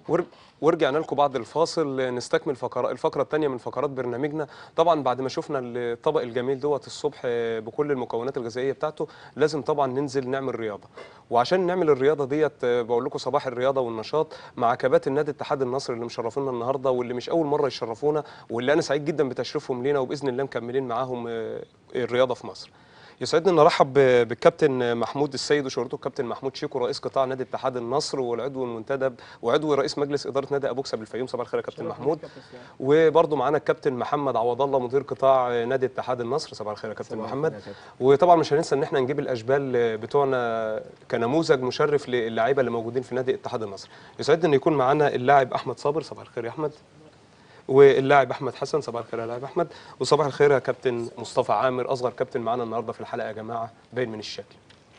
ور- ورجعنا لكم بعد الفاصل نستكمل فقرة الفقرة الثانية من فقرات برنامجنا طبعا بعد ما شفنا الطبق الجميل دوت الصبح بكل المكونات الغذائية بتاعته لازم طبعا ننزل نعمل رياضة وعشان نعمل الرياضة ديت بقول لكم صباح الرياضة والنشاط مع كباتن نادي اتحاد النصر اللي مشرفونا النهاردة واللي مش أول مرة يشرفونا واللي أنا سعيد جدا بتشريفهم لينا وبإذن الله مكملين معاهم آه، الرياضة في مصر يسعدني ان ارحب ب- بالكابتن محمود السيد وشهرته الكابتن محمود شيكو رئيس قطاع نادي اتحاد النصر والعضو المنتدب وعضو رئيس مجلس اداره نادي ابوكسا بالفيوم صباح الخير يا كابتن محمود وبرضه معانا الكابتن محمد عوض الله مدير قطاع نادي اتحاد النصر صباح الخير يا كابتن محمد وطبعا مش هننسى ان احنا نجيب الاشبال بتوعنا كنموذج مشرف للاعيبه اللي موجودين في نادي اتحاد النصر يسعدني ان يكون معانا اللاعب احمد صابر صباح الخير يا احمد واللاعب احمد حسن صباح الخير يا لاعب احمد وصباح الخير يا كابتن مصطفى عامر اصغر كابتن معانا النهارده في الحلقه يا جماعه باين من الشكل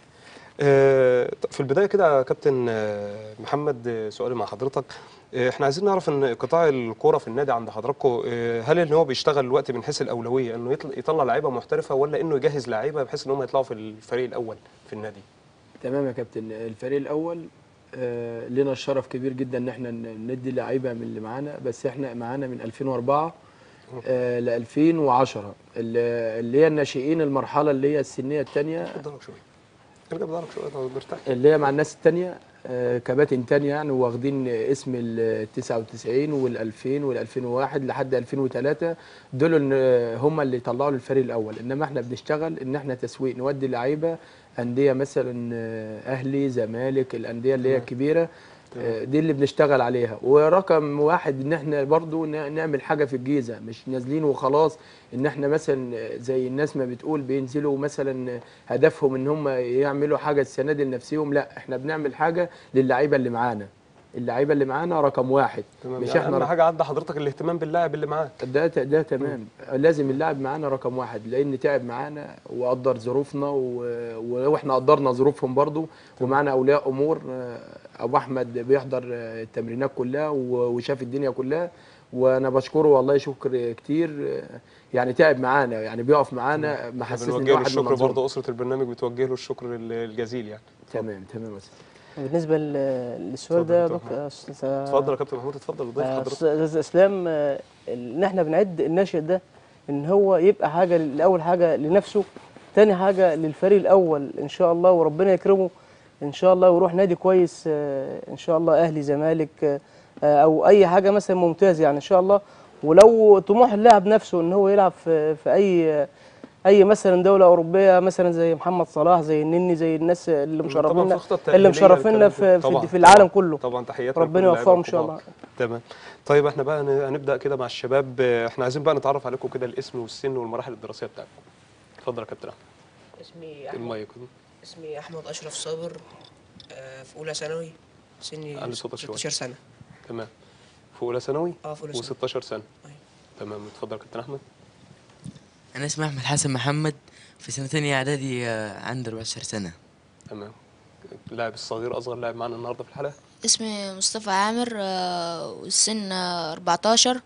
آه، في البدايه كده يا كابتن آه، محمد آه، سؤالي مع حضرتك آه، احنا عايزين نعرف ان قطاع الكوره في النادي عند حضراتكم آه، هل ان هو بيشتغل الوقت من حيث الاولويه انه يطل- يطلع لعيبه محترفه ولا انه يجهز لعيبه بحيث ان هم يطلعوا في الفريق الاول في النادي تمام يا كابتن الفريق الاول آه لنا الشرف كبير جدا ان احنا ن- ندي لعيبه من اللي معانا بس احنا معانا من 2004 آه ل 2010 اللي اللي هي الناشئين المرحله اللي هي السنيه الثانيه ضرب شويه ارجع بضرب شويه لو مرتاح اللي هي مع الناس الثانيه آه كباتن تانية يعني واخدين اسم ال 99 وال 2000 وال 2001 لحد 2003 دول اللي هم اللي طلعوا للفريق الاول انما احنا بنشتغل ان احنا تسويق نودي لعيبه انديه مثلا آه، اهلي زمالك الانديه اللي هي الكبيره آه، دي اللي بنشتغل عليها ورقم واحد ان احنا برضو ن- نعمل حاجه في الجيزه مش نازلين وخلاص ان احنا مثلا زي الناس ما بتقول بينزلوا مثلا هدفهم ان هم يعملوا حاجه السنه دي لنفسهم لا احنا بنعمل حاجه للعيبه اللي معانا اللعيبه اللي معانا رقم واحد تمام مش يعني احنا اهم رقم حاجه عند حضرتك الاهتمام باللاعب اللي معاك ده ت- ده تمام لازم اللاعب معانا رقم واحد لان تعب معانا وقدر ظروفنا و- واحنا قدرنا ظروفهم برضو ومعانا اولياء امور آه، ابو احمد بيحضر آه، التمرينات كلها و- وشاف الدنيا كلها وانا بشكره والله شكر كتير آه، يعني تعب معانا يعني بيقف معانا محسسني ان بنوجه له واحد من الشكر منظومة. برضه اسره البرنامج بتوجه له الشكر ال- الجزيل يعني تمام تمام يا أستاذ. بالنسبه لل- للسؤال اتفضل ده يا يا دكتور دكتور أستاذ- اتفضل يا كابتن محمود اتفضل ضيف آه، حضرتك استاذ اسلام آه، ان احنا بنعد الناشئ ده ان هو يبقى حاجه الاول حاجه لنفسه تاني حاجه للفريق الاول ان شاء الله وربنا يكرمه ان شاء الله ويروح نادي كويس آه، ان شاء الله اهلي زمالك آه، او اي حاجه مثلا ممتاز يعني ان شاء الله ولو طموح اللاعب نفسه ان هو يلعب في في اي اي مثلا دوله اوروبيه مثلا زي محمد صلاح زي النني زي الناس اللي طبعا مشرفينا في خطط اللي تأهيلية مشرفينا للكلام في ده. في, طبعا، في العالم طبعا. كله طبعا تحياتنا ربنا لكل يوفقهم ان اللاعبين شاء الكبار. الله تمام طيب احنا بقى هن- هنبدا كده مع الشباب آه، احنا عايزين بقى نتعرف عليكم كده الاسم والسن والمراحل الدراسيه بتاعتكم اتفضل يا كابتن احمد اسمي احمد المايك اسمي احمد اشرف صابر آه، في اولى ثانوي سني علي صوتك شوية. 16 سنه تمام في اولى ثانوي اه في اولى ثانوي و16 سنه أيوة. تمام اتفضل يا كابتن احمد أنا اسمي أحمد حسن محمد في سنة تانية إعدادي آه، عندي 14 سنة تمام اللاعب الصغير اصغر لاعب معانا النهارده في الحلقه اسمي مصطفى عامر آه، والسن آه، 14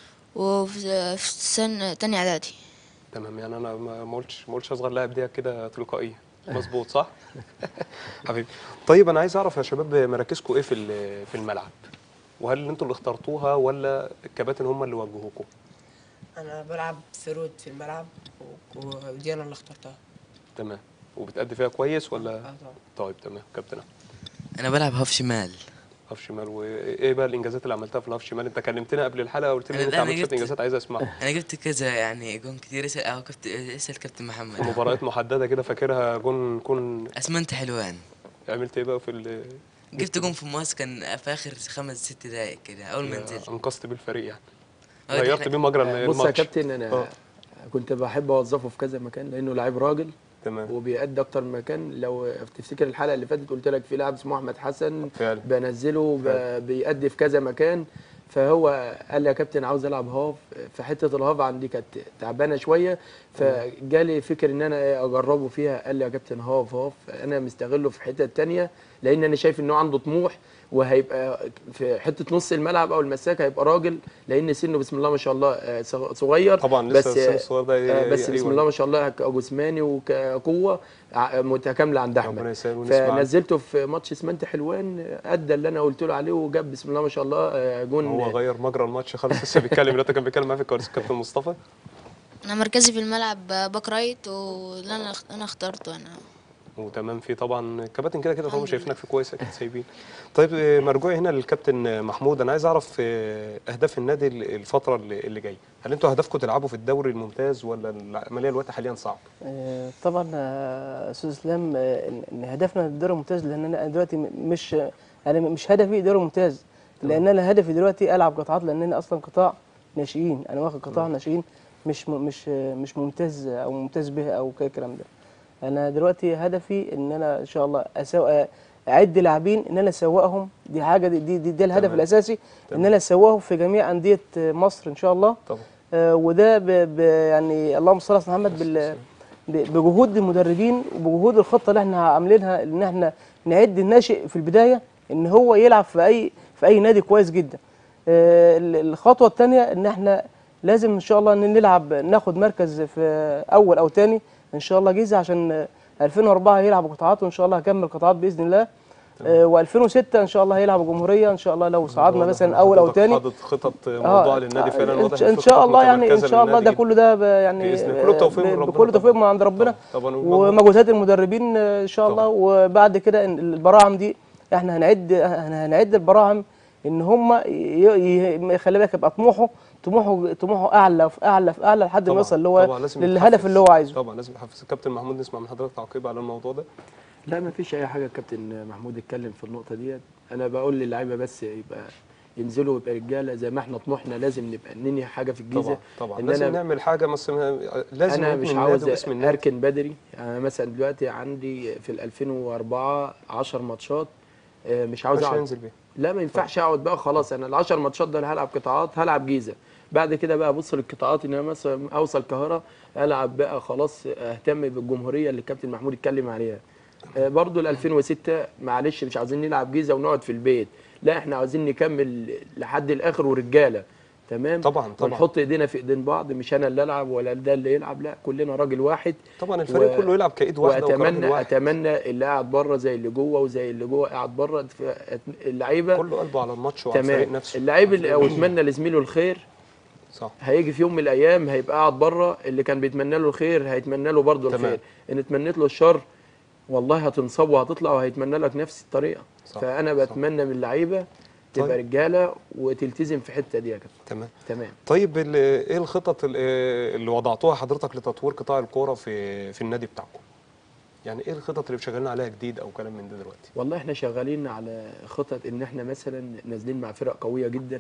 وفي في سن تاني اعدادي تمام يعني انا ما ما قلتش ما قلتش اصغر لاعب دي كده تلقائيه مظبوط صح حبيبي طيب انا عايز اعرف يا شباب مراكزكم ايه في ال- في الملعب وهل انتوا اللي اخترتوها ولا الكباتن هم اللي وجهوكم انا بلعب فرود في الملعب و- ودي انا اللي اخترتها تمام وبتأدي فيها كويس ولا اه طبعا طيب تمام كابتن أحمد. أنا بلعب هاف شمال هاف شمال وايه بقى الانجازات اللي عملتها في الهاف شمال انت كلمتنا قبل الحلقه قلت لي أنا- ان انت أنا عملت شويه جبت- انجازات عايز اسمعها أنا جبت كذا يعني جون كتير اسأل أو كابتن اسأل كابتن في محمد مباريات محدده كده فاكرها جون كون أسمنت حلوان عملت ايه بقى في ال جبت جون في مواس كان في آخر خمس ست دقايق كده أول ما نزلت انقذت بيه الفريق يعني آه، غيرت إحنا- بيه مجرى بص يا الماتش كابتن انا آه. كنت بحب اوظفه في كذا مكان لانه لعيب راجل تمام وبيأدي اكتر من مكان لو تفتكر الحلقه اللي فاتت قلت لك في لاعب اسمه احمد حسن فعلا بنزله فعلا. ب- بيأدي في كذا مكان فهو قال لي يا كابتن عاوز العب هاف في حته الهاف عندي كانت تعبانه شويه فجالي فكر ان انا إيه اجربه فيها قال لي يا كابتن هاف هاف انا مستغله في حته تانية لان انا شايف انه عنده طموح وهيبقى في حته نص الملعب او المساك هيبقى راجل لان سنه بسم الله ما شاء الله آه، صغ- صغير طبعا لسه بس السن الصغير ده آه، بس يقري بسم الله ما شاء الله كجسماني وكقوه ع- متكامله عند ربنا احمد يسهل ونسمع عنه. فنزلته في ماتش اسمنت حلوان آه، ادى اللي انا قلت له عليه وجاب بسم الله ما شاء الله آه، جون هو غير مجرى الماتش خالص لسه بيتكلم دلوقتي كان بيتكلم معايا في الكواليس كابتن مصطفى انا مركزي في الملعب باك رايت واللي انا انا اخترته انا وتمام فيه طبعا الكباتن كده كده طبعا شايفينك في كويس اكيد سايبين طيب آه، مرجوعي هنا للكابتن محمود انا عايز اعرف آه، اهداف النادي ال- الفتره اللي اللي جايه هل انتوا هدفكم تلعبوا في الدوري الممتاز ولا العمليه الوقت حاليا صعب آه، طبعا آه، استاذ اسلام آه، ان إن هدفنا الدوري الممتاز لان انا دلوقتي م- مش انا مش هدفي دوري ممتاز لان انا هدفي دلوقتي العب قطاعات لان انا اصلا قطاع ناشئين انا واخد قطاع ناشئين مش م- مش آه، مش ممتاز او ممتاز به او كده الكلام ده انا دلوقتي هدفي ان انا ان شاء الله اسوق اعد لاعبين ان انا اسوقهم دي حاجه دي دي, دي, ده الهدف تمام. الاساسي ان انا اسوقهم في جميع انديه مصر ان شاء الله طبعا آه، وده ب ب يعني اللهم صل على سيدنا محمد بال ب- بجهود المدربين وبجهود الخطه اللي احنا عاملينها ان احنا نعد الناشئ في البدايه ان هو يلعب في اي في اي نادي كويس جدا. آه، ال- الخطوه الثانيه ان احنا لازم ان شاء الله ان نلعب ناخد مركز في اول او ثاني ان شاء الله جيزه عشان آه، 2004 هيلعب قطاعات وان شاء الله هكمل قطاعات باذن الله. و2006 ان شاء الله هيلعب جمهوريه ان شاء الله لو صعدنا واضح مثلا إن اول او حضرتك ثاني حاطط خطط موضوع آه، للنادي آه، فعلا إن واضح شاء- في ان شاء خطط الله يعني ان متمركزة شاء الله للنادي ده جدا. كله ده ب- يعني بإذن الله. كله توفيق من ب- ربنا بكل توفيق طبعاً. من عند ربنا طبعاً. طبعاً. ومجهودات المدربين آه، ان شاء الله طبعاً. وبعد كده إن البراعم دي احنا هنعد هنعد البراعم ان هم ي- ي- خلي بالك يبقى طموحه طموحه طموحه اعلى في اعلى في اعلى لحد ما طبعاً. يوصل اللي هو طبعاً لازم للهدف يتحفز. اللي هو عايزه طبعا لازم يحفز كابتن محمود نسمع من حضرتك تعقيب على الموضوع ده لا ما فيش اي حاجه الكابتن محمود اتكلم في النقطه ديت انا بقول للعيبه بس يبقى ينزلوا يبقى رجاله زي ما احنا طموحنا لازم نبقى ننهي حاجه في الجيزه طبعا طبعا إن لازم أنا نعمل حاجه مثلا لازم انا نبني مش النادي عاوز واسم النادي اركن بدري يعني مثلا دلوقتي عندي في ال 2004 10 ماتشات آه، مش عاوز مش اقعد هينزل بيه لا ما ينفعش اقعد بقى خلاص انا ال 10 ماتشات دول هلعب قطاعات هلعب جيزه بعد كده بقى ابص للقطاعات ان انا مثلا اوصل القاهره العب بقى خلاص اهتم بالجمهوريه اللي الكابتن محمود اتكلم عليها آه، برضو ال 2006 معلش مش عاوزين نلعب جيزه ونقعد في البيت لا احنا عاوزين نكمل لحد الاخر ورجاله تمام طبعاً، طبعاً. ونحط ايدينا في ايدين بعض مش انا اللي العب ولا ده اللي يلعب لا كلنا راجل واحد طبعا الفريق و- كله يلعب كايد واحده وكراجل واتمنى واحد اتمنى اللي قاعد بره زي اللي جوه وزي اللي جوه قاعد بره ف- اللعيبه كله قلبه على الماتش وعلى الفريق تمام نفسه اللعيب اللي او اتمنى لزميله الخير صح هيجي في يوم من الايام هيبقى قاعد بره اللي كان بيتمنى له الخير هيتمنى له برضه تمام. الخير ان اتمنيت له الشر والله هتنصب وهتطلع وهيتمنى لك نفس الطريقه صح، فانا صح. بتمنى من اللعيبه تبقى طيب. رجاله وتلتزم في الحته دي يا كابتن تمام تمام طيب ال- ايه الخطط ال- اللي وضعتوها حضرتك لتطوير قطاع الكوره في في النادي بتاعكم يعني ايه الخطط اللي شغالين عليها جديد او كلام من ده دلوقتي والله احنا شغالين على خطط ان احنا مثلا نازلين مع فرق قويه جدا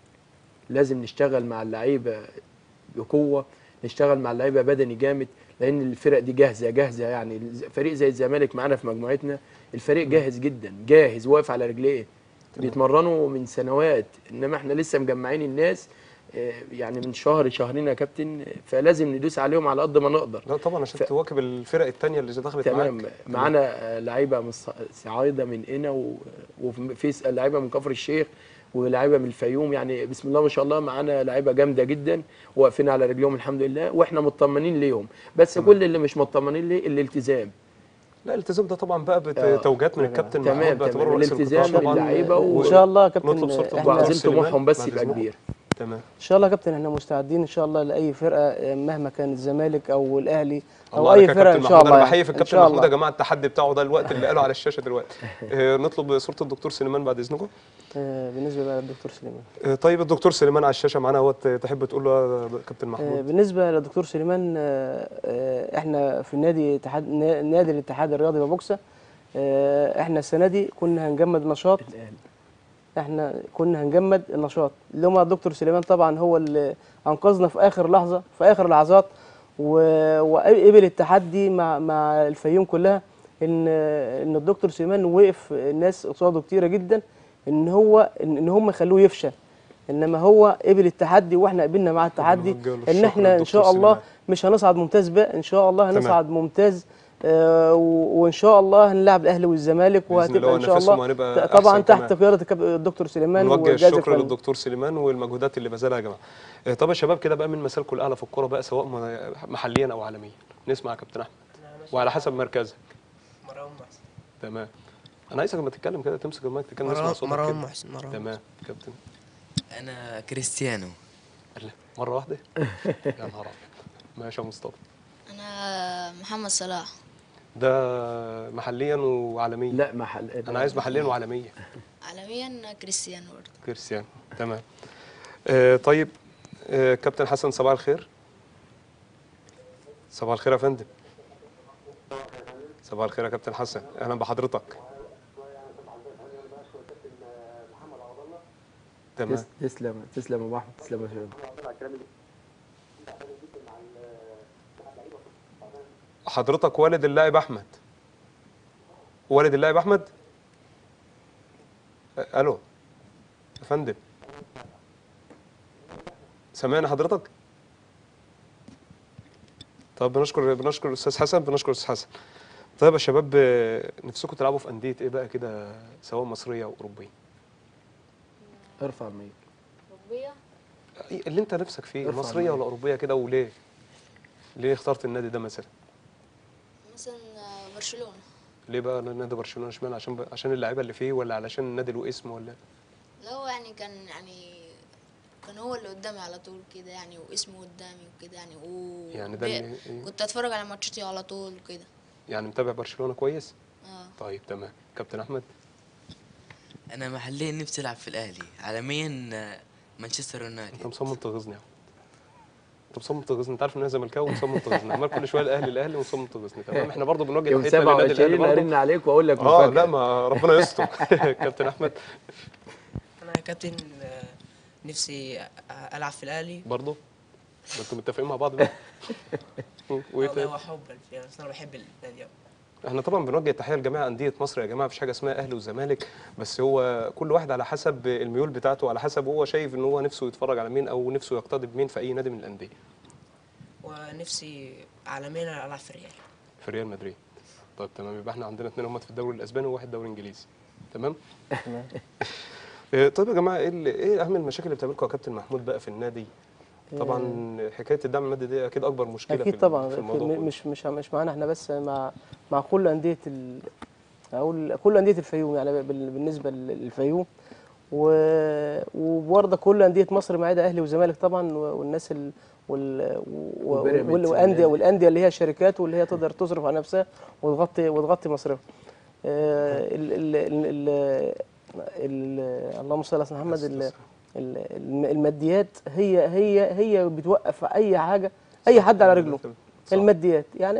لازم نشتغل مع اللعيبه بقوه نشتغل مع اللعيبه بدني جامد لان الفرق دي جاهزه جاهزه يعني فريق زي الزمالك معانا في مجموعتنا الفريق جاهز جدا جاهز واقف على رجليه بيتمرنوا من سنوات انما احنا لسه مجمعين الناس آه، يعني من شهر شهرين يا كابتن فلازم ندوس عليهم على قد ما نقدر لا طبعا عشان ف- تواكب الفرق التانية اللي دخلت تمام معاك معانا آه، لعيبه من الص- صعايده من هنا و- وفي س- لعيبه من كفر الشيخ ولعيبه من الفيوم يعني بسم الله ما شاء الله معانا لعيبه جامده جدا واقفين على رجليهم الحمد لله واحنا مطمنين ليهم بس تمام. كل اللي مش مطمنين ليه الالتزام لا الالتزام ده طبعا بقى آه، بتوجيهات من الكابتن تمام، محمود باعتباره تمام. رئيس الالتزام القطاع طبعا للعيبة و- ان شاء الله يا كابتن نطلب صورة احنا الدكتور وعايزين سليمان طموحهم بس بعد يبقى إذنكم. كبير تمام ان شاء الله يا كابتن احنا مستعدين ان شاء الله لاي فرقه مهما كان الزمالك او الاهلي او الله اي عليك يا فرقه كابتن ان شاء محمود الله انا يعني. بحيي في إن الكابتن شاء محمود يا الله. جماعه التحدي بتاعه ده الوقت اللي قاله على الشاشه دلوقتي آه، نطلب صوره الدكتور سليمان بعد اذنكم آه، بالنسبه بقى للدكتور سليمان آه، طيب الدكتور سليمان على الشاشه معانا اهوت تحب تقول له يا كابتن آه، محمود بالنسبه للدكتور سليمان آه، آه، احنا في النادي اتحاد نا- نادي الاتحاد الرياضي ببوكسه آه، احنا السنه دي كنا هنجمد نشاط الآن. احنا كنا هنجمد النشاط اللي هو الدكتور سليمان طبعا هو اللي انقذنا في اخر لحظه في اخر لحظات و- وقبل التحدي مع مع الفيوم كلها ان ان الدكتور سليمان وقف الناس قصاده كتيره جدا ان هو ان إن هم يخلوه يفشل انما هو قبل التحدي واحنا قبلنا مع التحدي نوجه له ان الشكر احنا ان للدكتور شاء الله سليمان. مش هنصعد ممتاز بقى ان شاء الله تمام. هنصعد ممتاز آه، و- وان شاء الله هنلعب الاهلي والزمالك بإذن الله وهتبقى ان شاء وننافسهم الله وهنبقى ت- طبعا أحسن تحت كمان. قياده الكاب- الدكتور سليمان نوجه والجهاز الشكر الفني للدكتور سليمان والمجهودات اللي بذلها يا جماعه آه، طب يا شباب كده بقى من مثالكم الاعلى في الكوره بقى سواء م- محليا او عالميا نسمع يا كابتن احمد وعلى حسب مركزك مروان محسن تمام انا عايزك لما تتكلم كده تمسك المايك تتكلم نسمع مروان صوتك مروان كده. محسن مروان تمام كابتن انا كريستيانو الله، مره واحده يا نهار ابيض ماشي يا مصطفى انا محمد صلاح ده محليا وعالميا لا محل انا عايز محليا وعالميا عالميا كريستيانو برضه كريستيانو تمام آه طيب آه كابتن حسن صباح الخير صباح الخير يا فندم صباح الخير يا كابتن حسن اهلا بحضرتك تمام تس- تسلم تسلم يا ابو احمد تسلم يا شباب حضرتك والد اللاعب احمد والد اللاعب احمد أه، الو يا فندم سامعني حضرتك طب بنشكر بنشكر الاستاذ حسن بنشكر الاستاذ حسن طيب يا شباب آه، نفسكم تلعبوا في انديه ايه بقى كده سواء مصريه او اوروبيه ارفع المايك أوروبية أي- اللي انت نفسك فيه ارفع مصريه المايك. ولا اوروبيه كده وليه ليه اخترت النادي ده مثلا مثلا آه، برشلونة ليه بقى نادي برشلونه اشمعنى عشان ب... عشان اللعيبه اللي فيه ولا علشان النادي له اسم ولا لا هو يعني كان يعني كان هو اللي قدامي على طول كده يعني واسمه قدامي وكده يعني و يعني ده بي- اللي- إيه؟ كنت اتفرج على ماتشاتي على طول وكده يعني متابع برشلونه كويس اه طيب تمام كابتن احمد انا محليا نفسي العب في الاهلي عالميا آه، مانشستر انت يونايتد مصمم تغيظني يا احمد انت مصمم تغيظني انت عارف ان انا زملكاوي ومصمم تغيظني عمال كل شويه الاهلي الاهلي ومصمم تغيظني تمام احنا برضه بنوجه يوم تحيتنا للنادي الاهلي 27 برضه ارن عليك واقول لك اه مفاجأة. لا ما ربنا يستر كابتن احمد انا يا كابتن آه، نفسي أ- العب في الاهلي برضه ما انتوا متفقين مع بعض بقى وايه والله تاني هو حبا فيها بس انا بحب النادي أوي. احنا طبعا بنوجه تحيه لجميع انديه مصر يا جماعه مفيش حاجه اسمها اهلي وزمالك بس هو كل واحد على حسب الميول بتاعته على حسب هو شايف ان هو نفسه يتفرج على مين او نفسه يقتدي بمين في اي نادي من الانديه ونفسي عالميا العب في الريال في ريال مدريد طيب تمام يبقى احنا عندنا اثنين هم في الدوري الاسباني وواحد دوري انجليزي تمام إيه، طيب يا جماعه ايه اللي- ايه اهم المشاكل اللي بتقابلكم يا كابتن محمود بقى في النادي طبعا حكايه الدعم المادي دي اكيد اكبر مشكله في اكيد ال- طبعا في في- الموضوع كله. مش مش مش معانا احنا بس مع مع كل انديه ال... اقول كل انديه الفيوم يعني بال- بالنسبه للفيوم و... وبرضه كل انديه مصر ما عدا اهلي وزمالك طبعا و- والناس ال... وال... و... وبيراميدز وال... والانديه والنادي. والانديه اللي هي شركات واللي هي تقدر تصرف على نفسها وتغطي وتغطي مصرفها آه، ال... ال... ال... ال... ال... اللهم صل على سيدنا محمد ال... ال- الم- الماديات هي هي هي بتوقف اي حاجه اي حد على رجله صح. الماديات يعني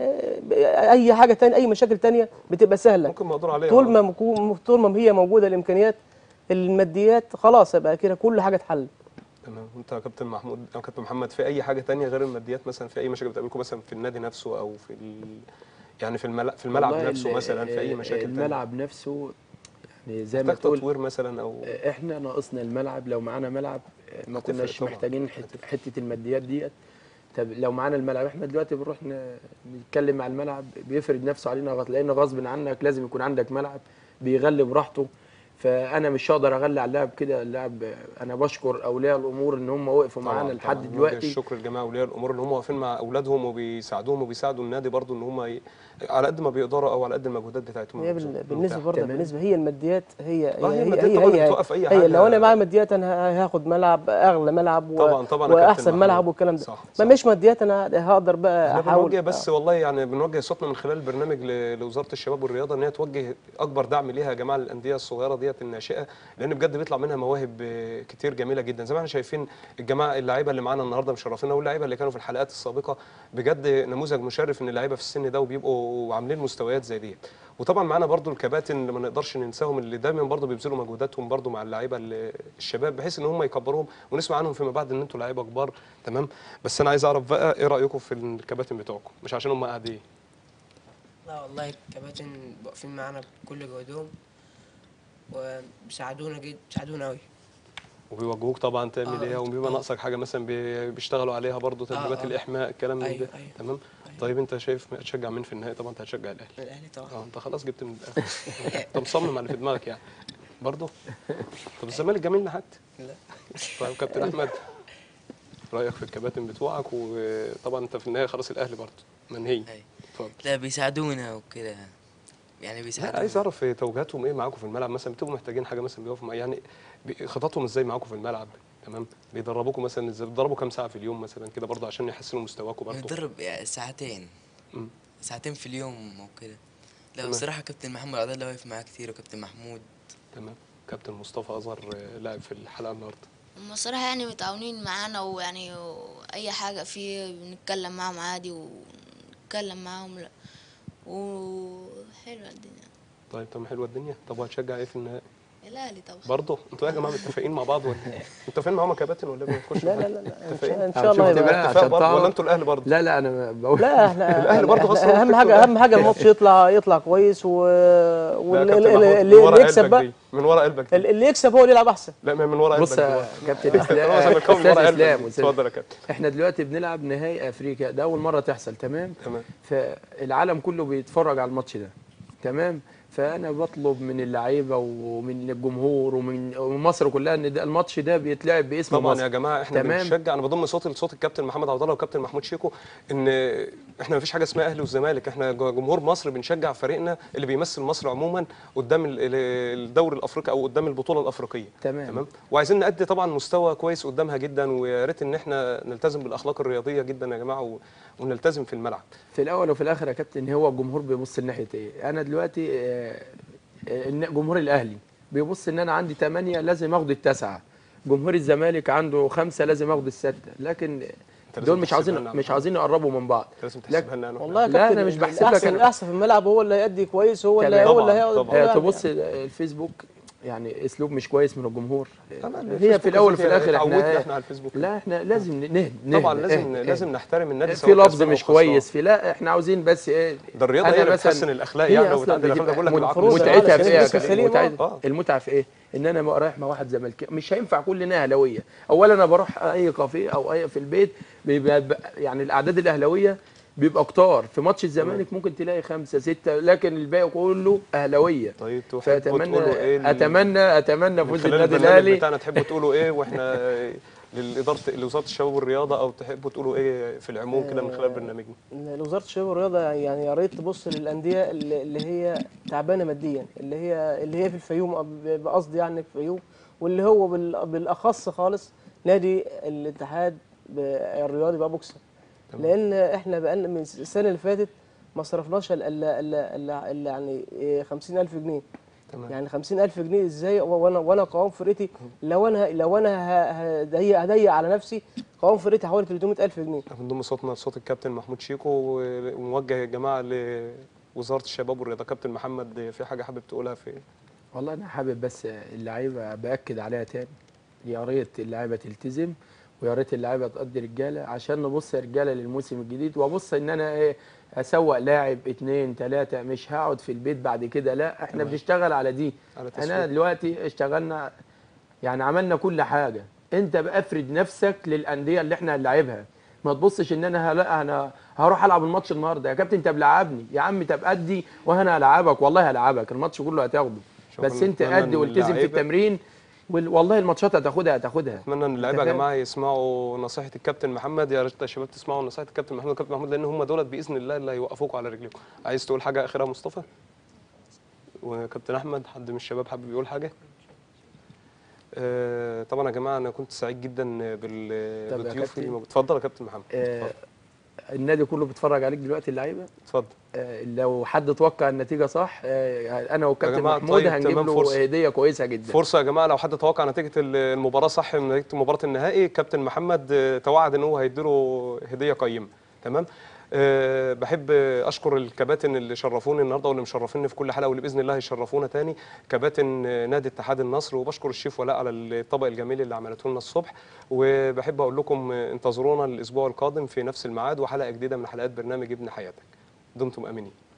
اي حاجه تانية اي مشاكل تانية بتبقى سهله ممكن مقدور عليها طول آه. ما مكو- طول ما هي موجوده الامكانيات الماديات خلاص يبقى كده كل حاجه اتحل تمام وانت يا كابتن محمود او كابتن محمد في اي حاجه تانية غير الماديات مثلا في اي مشاكل بتقابلكم مثلا في النادي نفسه او في ال... يعني في الملعب في الملعب والله نفسه ال- مثلا في اي مشاكل تانية الملعب نفسه يعني زي ما محتاج تقول تطوير مثلا او احنا ناقصنا الملعب لو معانا ملعب ما هتفرق كناش طبعاً. محتاجين حته حته الماديات ديت طب لو معانا الملعب احنا دلوقتي بنروح ن- نتكلم مع الملعب بيفرض نفسه علينا غصب لان غصب عنك لازم يكون عندك ملعب بيغلي براحته فانا مش هقدر اغلي على اللاعب كده اللاعب انا بشكر اولياء الامور ان هم وقفوا طبعاً- معانا طبعاً. لحد نوجه دلوقتي الشكر لجميع اولياء الامور ان هم واقفين مع اولادهم وبيساعدوهم وبيساعدوا النادي برضو ان هم ي... على قد ما بيقدروا او على قد المجهودات بتاعتهم هي المبذولة. بال- بالنسبه ممتاز. برضه تمام. بالنسبه هي الماديات هي آه، هي هي الماديات هي, طبعاً هي, بتوقف أي هي حاجة. لو انا معايا ماديات انا هاخد ملعب اغلى ملعب و... طبعاً- طبعاً يا كابتن واحسن محمود. ملعب والكلام ده صح، ما صح. مش ماديات انا هقدر بقى احنا احاول بنوجه بس والله يعني بنوجه صوتنا من خلال البرنامج ل- لوزاره الشباب والرياضه ان هي توجه اكبر دعم ليها يا جماعه الانديه الصغيره ديت الناشئه لان بجد بيطلع منها مواهب آه، كتير جميله جدا زي ما احنا شايفين الجماعه اللعيبه اللي معانا النهارده مشرفينا واللعيبه اللي كانوا في الحلقات السابقه بجد نموذج مشرف ان اللعيبه في السن ده وبيبقوا عاملين مستويات زي ديت وطبعا معانا برضو الكباتن اللي ما نقدرش ننساهم اللي دايما برضو بيبذلوا مجهوداتهم برضو مع اللعيبه ال- الشباب بحيث ان هم يكبروهم ونسمع عنهم فيما بعد ان انتوا لعيبه كبار تمام بس انا عايز اعرف بقى ايه رايكم في الكباتن بتوعكم مش عشان هم قاعدين لا والله الكباتن واقفين معانا بكل جهدهم وبيساعدونا جد بيساعدونا أوي وبيوجهوك طبعا تعمل آه، ايه وبيبقى آه. ناقصك حاجه مثلا بي- بيشتغلوا عليها برضو تدريبات آه. الاحماء الكلام من أيوة، ده أيوة. تمام طيب انت شايف هتشجع مين في النهائي طبعا انت هتشجع الاهلي الاهلي طبعا اه انت خلاص جبت من الاخر انت مصمم على اللي في دماغك يعني برضه طب الزمالك جميل لحد لا طيب كابتن احمد رايك في الكباتن بتوعك وطبعا انت في النهايه خلاص الاهلي برضه منهي أي. اتفضل لا بيساعدونا وكده يعني لا بيساعدونا عايز اعرف توجيهاتهم ايه معاكم في الملعب مثلا بتبقوا محتاجين حاجه مثلا بيقفوا مع- يعني بي- خططهم ازاي معاكم في الملعب تمام بيدربوكم مثلا ازاي بتدربوا كام ساعه في اليوم مثلا كده برضه عشان يحسنوا مستواكم برضه بنتدرب يعني ساعتين مم. ساعتين في اليوم وكده لا تمام. الصراحة كابتن محمد عبد الله واقف معاه كتير وكابتن محمود تمام كابتن مصطفى اظهر آه، لاعب في الحلقه النهارده هم الصراحة يعني متعاونين معانا ويعني أي حاجة فيه بنتكلم معاهم عادي ونتكلم معاهم لا وحلوة الدنيا طيب تمام حلوه الدنيا طب وهتشجع ايه في النهائي الأهلي طبعا برضه انتوا يا جماعه متفقين مع بعض ولا ايه؟ متفقين معاهم يا كابتن ولا ايه بتخشوا لا لا معاهم؟ لا لا ان متفقين؟ شاء, إن آه، شاء الله شفت يبقى بقى؟ اتفاق عشان برضه ولا تعرف- انتوا الاهلي برضه؟ لا لا انا بقول لا احنا الأهلي برضه خسر اهم فكرة حاجه الأهلي. اهم حاجه الماتش يطلع يطلع كويس و... لا واللي يا كابتن محمود، اللي, من ورا اللي يكسب قلبك بقى دي، من ورا قلبك دي. اللي يكسب هو اللي يلعب احسن لا ما من ورا قلبك بص دي يا بقى. كابتن طالما اسلام زملكاوي من استاذ ورا قلبك اسلام دي. أستاذ اتفضل يا كابتن احنا دلوقتي بنلعب نهائي افريقيا ده اول مره تحصل تمام تمام فالعالم كله بيتفرج على الماتش ده تمام فانا بطلب من اللعيبه ومن الجمهور ومن ومن مصر كلها ان ده الماتش ده بيتلعب باسم طبعا مصر يا جماعه احنا تمام. بنشجع انا بضم صوتي لصوت الكابتن محمد عبد الله والكابتن محمود شيكو ان احنا ما فيش حاجه اسمها اهلي والزمالك احنا جمهور مصر بنشجع فريقنا اللي بيمثل مصر عموما قدام ال- ال- الدوري الافريقي او قدام البطوله الافريقيه تمام. تمام وعايزين نأدي طبعا مستوى كويس قدامها جدا ويا ريت ان احنا نلتزم بالاخلاق الرياضيه جدا يا جماعه و- ونلتزم في الملعب في الاول وفي الاخر يا كابتن هو الجمهور بيبص لناحيه ايه انا دلوقتي آه، آه، إن جمهور الاهلي بيبص ان انا عندي 8 لازم اخد التسعه جمهور الزمالك عنده خمسه لازم اخد السته لكن لازم دول مش تحسبها عاوزين لنا يا مش محمد. عاوزين يقربوا من بعض أنت لازم لك- تحسبها لنا أنا والله يا لا، كابتن أنا مش بحسب لك الاحسن أنا. الاحسن في الملعب هو اللي هيأدي كويس هو اللي تمام. هو اللي طبعاً، هياخد طبعاً. آه، البطولة تبص الفيسبوك يعني اسلوب مش كويس من الجمهور طبعاً هي الفيسبوك في الاول وفي الاخر اتعودنا احنا احنا على الفيسبوك لا احنا لازم نهدى نهدى طبعا لازم اهدى، لازم اهدى. نحترم النادي في سواء لفظ كسبان أو مش خسران. كويس في لا احنا عاوزين بس ايه ده الرياضه أنا هي اللي مثلاً- بتحسن الاخلاق هي يعني أصلاً وبتعدل الاخلاق بتبقى بقول لك المفروض العقل يعني متعتها في ايه يا الاسم كابتن؟ السليم، متعتها- آه. المتعه في ايه؟ ان انا بقى رايح مع واحد زملكاوي مش هينفع كلنا اهلاويه اولا انا بروح اي كافيه او اي في البيت بيبقى ب- يعني الاعداد الاهلاويه بيبقى كتار في ماتش الزمالك ممكن تلاقي خمسه سته لكن الباقي كله اهلاويه طيب تحبوا فاتمنى تقولوا ايه لل- اتمنى اتمنى من فوز خلال النادي البرنامج الاهلي بتاعنا تحبوا تقولوا ايه واحنا للاداره لوزاره الشباب والرياضه او تحبوا تقولوا ايه في العموم كده من خلال برنامجنا وزاره الشباب والرياضه يعني يا ريت تبص للانديه اللي اللي هي تعبانه ماديا اللي هي اللي هي في الفيوم ب- بقصد يعني في الفيوم واللي هو بال- بالاخص خالص نادي الاتحاد ب- الرياضي بقى بوكسر لان احنا بقالنا من السنه اللي فاتت ما صرفناش الا الا الا الا الا يعني إيه 50000 جنيه تمام. يعني 50000 جنيه ازاي و- وانا وانا قوام فرقتي لو انا لو انا ه- هضيق هضيق على نفسي قوام فرقتي حوالي 300000 جنيه بنضم صوتنا لصوت الكابتن محمود شيكو و- ونوجه يا جماعه لوزاره الشباب والرياضه كابتن محمد في حاجه حابب تقولها في والله انا حابب بس اللعيبه باكد عليها تاني يا ريت اللعيبه تلتزم ويا ريت اللعيبه تقضي رجاله عشان نبص يا رجاله للموسم الجديد وابص ان انا ايه اسوق لاعب اتنين تلاته مش هقعد في البيت بعد كده لا احنا تمام. بنشتغل على دي على احنا تسويق. دلوقتي اشتغلنا يعني عملنا كل حاجه انت بقى افرد نفسك للانديه اللي احنا هنلاعبها ما تبصش ان انا هلا انا هروح العب الماتش النهارده يا كابتن انت بلعبني يا عم طب ادي وانا هلعبك والله هلعبك الماتش كله هتاخده شكراً. بس انت أتمنى ادي إن والتزم في اللعيبة- التمرين وال- والله الماتشات هتاخدها هتاخدها اتمنى ان اللعيبه يا فاهم؟ جماعه يسمعوا نصيحه الكابتن محمد يا ريت يا شباب تسمعوا نصيحه الكابتن محمد والكابتن محمود لان هم دولت باذن الله اللي هيوقفوكوا على رجليكم عايز تقول حاجه اخيره يا مصطفى وكابتن احمد حد من الشباب حابب يقول حاجه آه طبعا يا جماعه انا كنت سعيد جدا بال طب يا بضيوفي كابتن. الموجود- اتفضل يا كابتن محمد آه اتفضل النادي كله بيتفرج عليك دلوقتي اللعيبه اتفضل آه لو حد توقع النتيجه صح آه انا والكابتن جماعة محمود طيب، هنجيب تمام، له فرصة. هديه كويسه جدا فرصه يا جماعه لو حد توقع نتيجه المباراه صح من نتيجه مباراه النهائي كابتن محمد آه، توعد ان هو هيديله هديه قيمه تمام أه بحب اشكر الكباتن اللي شرفوني النهارده واللي مشرفيني في كل حلقه واللي باذن الله هيشرفونا تاني كباتن آه، نادي اتحاد النصر وبشكر الشيف ولاء على الطبق الجميل اللي عملته لنا الصبح وبحب اقول لكم آه، انتظرونا الاسبوع القادم في نفس الميعاد وحلقه جديده من حلقات برنامج ابن حياتك دمتم امنين